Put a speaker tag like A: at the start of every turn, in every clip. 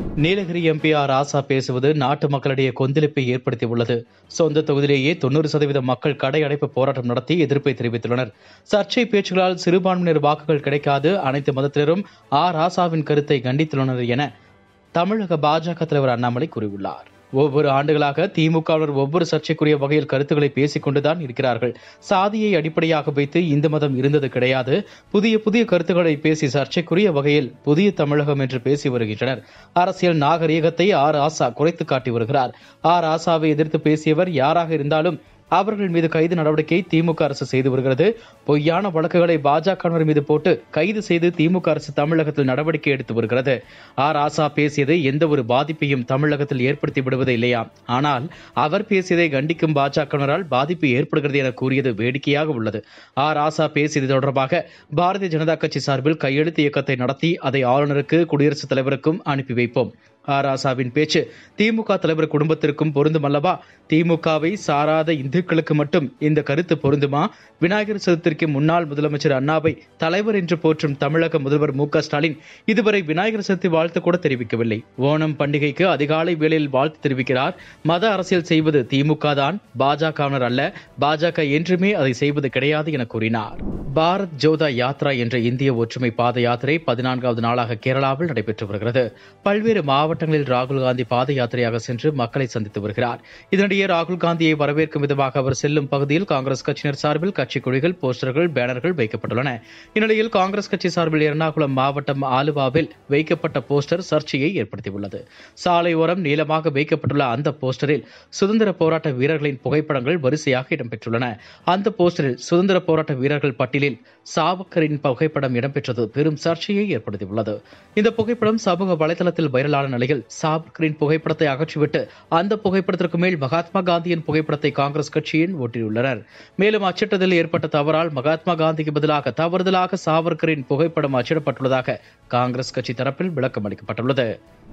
A: Nilgiri MP R ராசா பேசுவது நாட்டு மக்களிடையே கொந்தளிப்பை ஏற்படுத்தியுள்ளது சொந்த தொகுதியிலேயே தொண்ணூறு சதவீத மக்கள் கடை அடைப்பு போராட்டம் நடத்தி எதிர்ப்பை தெரிவித்துள்ளனர் சர்ச்சை பேச்சுகளால் சிறுபான்மையினர் வாக்குகள் கிடைக்காது அனைத்து மதத்தினரும் ஆர் ராசாவின் கருத்தை கண்டித்துள்ளனர் என தமிழக பாஜக தலைவர் அண்ணாமலை கூறியுள்ளார் ஒவ்வொரு ஆண்டுகளாக திமுகவினர் ஒவ்வொரு சர்ச்சைக்குரிய வகையில் கருத்துக்களை பேசிக் கொண்டுதான் இருக்கிறார்கள் சாதியை அடிப்படையாக வைத்து இந்து மதம் இருந்தது கிடையாது புதிய புதிய கருத்துக்களை பேசி சர்ச்சைக்குரிய வகையில் புதிய தமிழகம் என்று பேசி வருகின்றனர் அரசியல் நாகரீகத்தை ஆர் ஆசா குறைத்து காட்டி வருகிறார் ஆர் ஆசாவை எதிர்த்து பேசியவர் யாராக இருந்தாலும் அவர்கள் மீது கைது நடவடிக்கை திமுக அரசு செய்து வருகிறது பொய்யான வழக்குகளை பாஜகவினர் மீது போட்டு கைது செய்து திமுக அரசு தமிழகத்தில் நடவடிக்கை எடுத்து வருகிறது ஆர் ஆசா பேசியது எந்த ஒரு பாதிப்பையும் தமிழகத்தில் ஏற்படுத்தி விடுவது இல்லையா ஆனால் அவர் பேசியதை கண்டிக்கும் பாஜகவினரால் பாதிப்பு ஏற்படுகிறது என கூறியது வேடிக்கையாக உள்ளது ஆர் ஆசா பேசியது தொடர்பாக பாரதிய ஜனதா கட்சி சார்பில் கையெழுத்து இயக்கத்தை நடத்தி அதை ஆளுநருக்கு குடியரசுத் தலைவருக்கும் அனுப்பி வைப்போம் ஆர் ஆசாவின் பேச்சு திமுக தலைவர் குடும்பத்திற்கும் பொருந்தும் அல்லவா திமுகவை சாராத இந்துக்களுக்கு மட்டும் இந்த கருத்து பொருந்துமா விநாயகர் சதுர்த்திக்கு முன்னாள் முதலமைச்சர் அண்ணாவை தலைவர் என்று போற்றும் தமிழக முதல்வர் மு க ஸ்டாலின் இதுவரை விநாயகர் சதுர்த்தி வாழ்த்து கூட தெரிவிக்கவில்லை ஓணம் பண்டிகைக்கு அதிகாலை வேளையில் வாழ்த்து தெரிவிக்கிறார் மத அரசியல் செய்வது திமுக தான் பாஜகவினர் அல்ல பாஜக என்றுமே அதை செய்வது கிடையாது என கூறினார் பாரத் ஜோதா யாத்ரா என்ற இந்திய ஒற்றுமை பாத யாத்திரை பதினான்காவது நாளாக கேரளாவில் நடைபெற்று வருகிறது பல்வேறு மாவட்டங்களில் ராகுல் காந்தி பாத யாத்திரையாக சென்று மக்களை சந்தித்து வருகிறார் இதனிடையே ராகுல் காந்தியை வரவேற்கும் விதமாக அவர் செல்லும் பகுதியில் காங்கிரஸ் கட்சியினர் சார்பில் கட்சிக் கொடிகள் போஸ்டர்கள் பேனர்கள் வைக்கப்பட்டுள்ளன இந்நிலையில் காங்கிரஸ் கட்சி சார்பில் எர்ணாகுளம் மாவட்டம் ஆலுவாவில் வைக்கப்பட்ட போஸ்டர் சர்ச்சையை ஏற்படுத்தியுள்ளது சாலையோரம் நீளமாக வைக்கப்பட்டுள்ள அந்த போஸ்டரில் சுதந்திர போராட்ட வீரர்களின் புகைப்படங்கள் வரிசையாக இடம்பெற்றுள்ளன அந்த போஸ்டரில் சுதந்திர போராட்ட வீரர்கள் பட்டியலில் சாவக்கரின் புகைப்படம் இடம்பெற்றது பெரும் சர்ச்சையை ஏற்படுத்தியுள்ளது இந்த புகைப்படம் சமூக வலைதளத்தில் வைரலான நிலையில் சாவர்கரின் புகைப்படத்தை அகற்றிவிட்டு அந்த புகைப்படத்திற்கு மேல் மகாத்மா காந்தியின் புகைப்படத்தை காங்கிரஸ் கட்சியின் ஒட்டியுள்ளனர் மேலும் அச்சிட்டதில் ஏற்பட்ட தவறால் மகாத்மா காந்திக்கு பதிலாக தவறுதலாக சாவர்கரின் புகைப்படம் அச்சிடப்பட்டுள்ளதாக காங்கிரஸ் கட்சி தரப்பில் விளக்கம் அளிக்கப்பட்டுள்ளது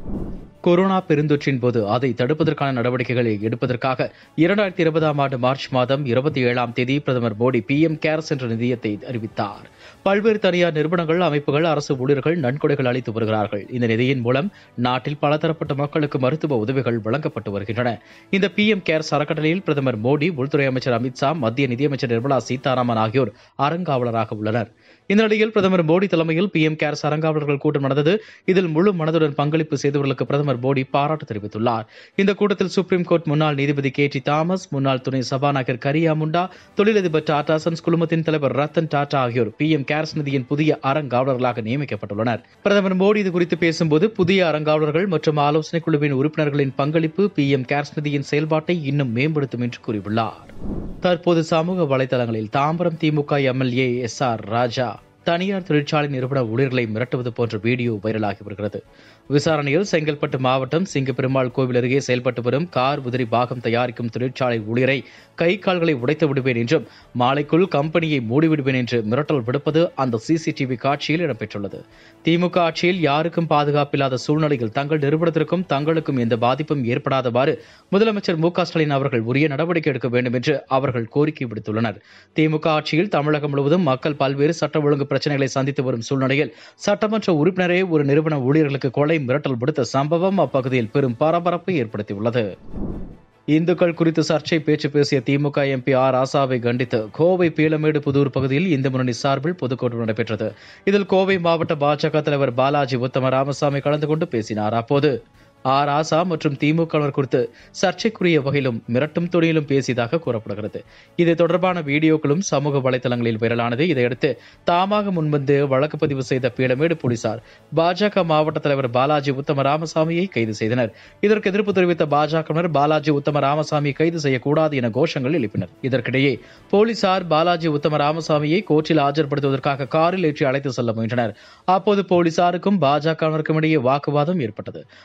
A: கொரோனா பெருந்தொற்றின் போது அதை தடுப்பதற்கான நடவடிக்கைகளை எடுப்பதற்காக இரண்டாயிரத்தி இருபதாம் ஆண்டு மார்ச் மாதம் இருபத்தி ஏழாம் தேதி பிரதமர் மோடி பிஎம் கேர்ஸ் என்ற நிதியத்தை அறிவித்தார் பல்வேறு தனியார் நிறுவனங்கள் அமைப்புகள் அரசு ஊழியர்கள் நன்கொடைகள் அளித்து வருகிறார்கள் இந்த நிதியின் மூலம் நாட்டில் பலதரப்பட்ட மக்களுக்கு மருத்துவ உதவிகள் வழங்கப்பட்டு வருகின்றன இந்த பிஎம் கேர்ஸ் அறக்கட்டளையில் பிரதமர் மோடி உள்துறை அமைச்சர் அமித்ஷா மத்திய நிதியமைச்சர் நிர்மலா சீதாராமன் ஆகியோர் அறங்காவலராக உள்ளனர் இந்த நிலையில் பிரதமர் மோடி தலைமையில் பிஎம் கேர்ஸ் அறங்காவலர்கள் கூட்டம் நடந்தது இதில் முழு மனதுடன் பங்களிப்பு செய்தவர்களுக்கு பிரதமர் மோடி பாராட்டு தெரிவித்துள்ளார் இந்த கூட்டத்தில் சுப்ரீம் கோர்ட் முன்னாள் நீதிபதி கே டி தாமஸ் முன்னாள் துணை சபாநாயகர் கரியா முண்டா தொழிலதிபர் டாடா சன்ஸ் குழுமத்தின் தலைவர் ரத்தன் டாடா ஆகியோர் பிஎம் கேர்ஸ் நிதியின் புதிய அறங்காவலர்களாக நியமிக்கப்பட்டுள்ளனர் பிரதமர் மோடி இது குறித்து பேசும்போது புதிய அறங்காவலர்கள் மற்றும் ஆலோசனை குழுவின் உறுப்பினர்களின் பங்களிப்பு பிஎம் கேர்ஸ் நிதியின் செயல்பாட்டை இன்னும் மேம்படுத்தும் என்று கூறியுள்ளார் தற்போது சமூக வலைதளங்களில் Tambaram DMK MLA S R Raja தனியார் தொழிற்சாலை நிறுவன ஊழியர்களை மிரட்டுவது போன்ற வீடியோ வைரலாகி வருகிறது விசாரணையில் செங்கல்பட்டு மாவட்டம் சிங்கப்பெருமாள் கோவில் அருகே செயல்பட்டு வரும் கார் உதிரி பாகம் தயாரிக்கும் தொழிற்சாலை ஊழியரை கை கால்களை உடைத்து விடுவேன் என்றும் மாலைக்குள் கம்பெனியை மூடிவிடுவேன் என்று மிரட்டல் விடுப்பது அந்த சிசிடிவி காட்சியில் இடம்பெற்றுள்ளது திமுக ஆட்சியில் யாருக்கும் பாதுகாப்பில்லாத சூழ்நிலையில் தங்கள் நிறுவனத்திற்கும் தங்களுக்கும் எந்த பாதிப்பும் ஏற்படாதவாறு முதலமைச்சர் மு க ஸ்டாலின் அவர்கள் உரிய நடவடிக்கை எடுக்க வேண்டும் என்று அவர்கள் கோரிக்கை விடுத்துள்ளனர் திமுக ஆட்சியில் தமிழகம் முழுவதும் மக்கள் பல்வேறு சட்ட ஒழுங்கு பிரச்சனைகளை சந்தித்து வரும் சூழ்நிலையில் சட்டமன்ற உறுப்பினரே ஒரு நிறுவன ஊழியர்களுக்கு கொலை மிரட்டல் விடுத்த சம்பவம் அப்பகுதியில் பெரும் பரபரப்பை ஏற்படுத்தியுள்ளது இந்துக்கள் குறித்து சர்ச்சை பேச்சு பேசிய திமுக எம்பி ஆர் ஆசாவை கண்டித்து கோவை பீளமேடு புதூர் பகுதியில் இந்து முன்னணி சார்பில் பொதுக்கூட்டம் நடைபெற்றது இதில் கோவை மாவட்ட பாஜக தலைவர் பாலாஜி உத்தம ராமசாமி கலந்து கொண்டு பேசினார் அப்போது ஆர் ஆசா மற்றும் திமுகவினர் குறித்து சர்ச்சைக்குரிய வகையிலும் மிரட்டும் துணியிலும் பேசியதாக கூறப்படுகிறது இது தொடர்பான வீடியோக்களும் சமூக வலைதளங்களில் வைரலானது இதையடுத்து தாமாக முன்வந்து வழக்கு பதிவு செய்த பீளமேடு போலீசார் பாஜக மாவட்ட தலைவர் பாலாஜி உத்தம ராமசாமியை கைது செய்தனர் இதற்கு எதிர்ப்பு தெரிவித்த பாஜகவினர் பாலாஜி உத்தம ராமசாமி கைது செய்யக்கூடாது என கோஷங்கள் எழுப்பினர் இதற்கிடையே போலீசார் பாலாஜி உத்தம ராமசாமியை கோர்ட்டில் ஆஜர்படுத்துவதற்காக காரில் ஏற்றி அழைத்து செல்ல முயன்றனர் அப்போது போலீசாருக்கும் பாஜகவினருக்கும் இடையே வாக்குவாதம் ஏற்பட்டது ஆத்திரம்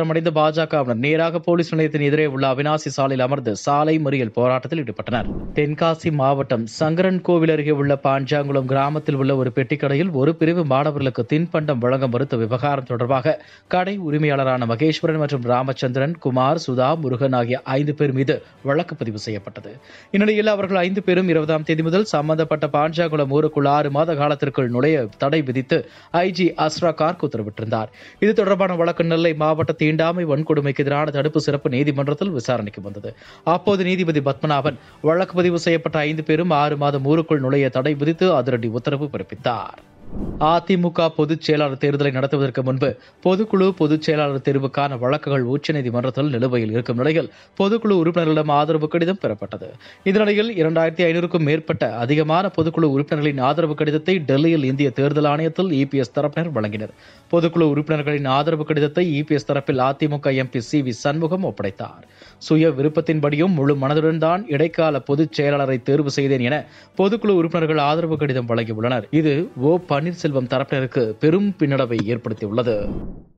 A: ஆத்திரமடைந்த பாஜகவினர் நேராக போலீஸ் நிலையத்தின் எதிரே உள்ள அவினாசி சாலையில் அமர்ந்து சாலை மறியல் போராட்டத்தில் ஈடுபட்டனர் தென்காசி மாவட்டம் சங்கரன் கோவில் அருகே உள்ள பாஞ்சாங்குளம் கிராமத்தில் உள்ள ஒரு பெட்டிக்கடையில் ஒரு பிரிவு மாணவர்களுக்கு தின்பண்டம் வழங்க மறுத்த விவகாரம் தொடர்பாக கடை உரிமையாளரான மகேஸ்வரன் மற்றும் ராமச்சந்திரன் குமார் சுதா முருகன் ஆகிய ஐந்து பேர் மீது வழக்கு பதிவு செய்யப்பட்டது இந்நிலையில் அவர்கள் ஐந்து பேரும் இருபதாம் தேதி முதல் சம்பந்தப்பட்ட பாஞ்சாங்குளம் ஊருக்குள் ஆறு மாத காலத்திற்குள் நுழைய தடை விதித்து ஐஜி அஸ்ரா கார்க் உத்தரவிட்டிருந்தார் இது தொடர்பான வழக்கு நெல்லை மாவட்ட தீண்டாமை வன்கொடுமைக்கு எதிரான தடுப்பு சிறப்பு நீதிமன்றத்தில் விசாரணைக்கு வந்தது அப்போது நீதிபதி பத்மநாபன் வழக்கு பதிவு செய்யப்பட்ட ஐந்து பேரும் ஆறு மாதம் ஊருக்குள் நுழைய தடை விதித்து அதிரடி உத்தரவு பிறப்பித்தார் அதிமுக பொதுச் செயலாளர் தேர்தலை நடத்துவதற்கு முன்பு பொதுக்குழு பொதுச் செயலாளர் தேர்வுக்கான வழக்குகள் உச்சநீதிமன்றத்தில் நிலுவையில் இருக்கும் நிலையில் பொதுக்குழு உறுப்பினர்களிடம் ஆதரவு கடிதம் பெறப்பட்டது இந்த நிலையில் இரண்டாயிரத்தி ஐநூறுக்கும் மேற்பட்ட அதிகமான பொதுக்குழு உறுப்பினர்களின் ஆதரவு கடிதத்தை டெல்லியில் இந்திய தேர்தல் ஆணையத்தில் இபிஎஸ் தரப்பினர் வழங்கினர் பொதுக்குழு உறுப்பினர்களின் ஆதரவு கடிதத்தை இபிஎஸ் தரப்பில் AIADMK MP C V Shanmugam ஒப்படைத்தார் சுய விருப்பத்தின்படியும் முழு மனதுடன் தான் இடைக்கால பொதுச் செயலாளரை தேர்வு செய்தேன் என பொதுக்குழு உறுப்பினர்கள் ஆதரவு கடிதம் வழங்கியுள்ளனர் இது ஓ பன்னீர்செல்வம் தரப்பினருக்கு பெரும் பின்னடைவை ஏற்படுத்தியுள்ளது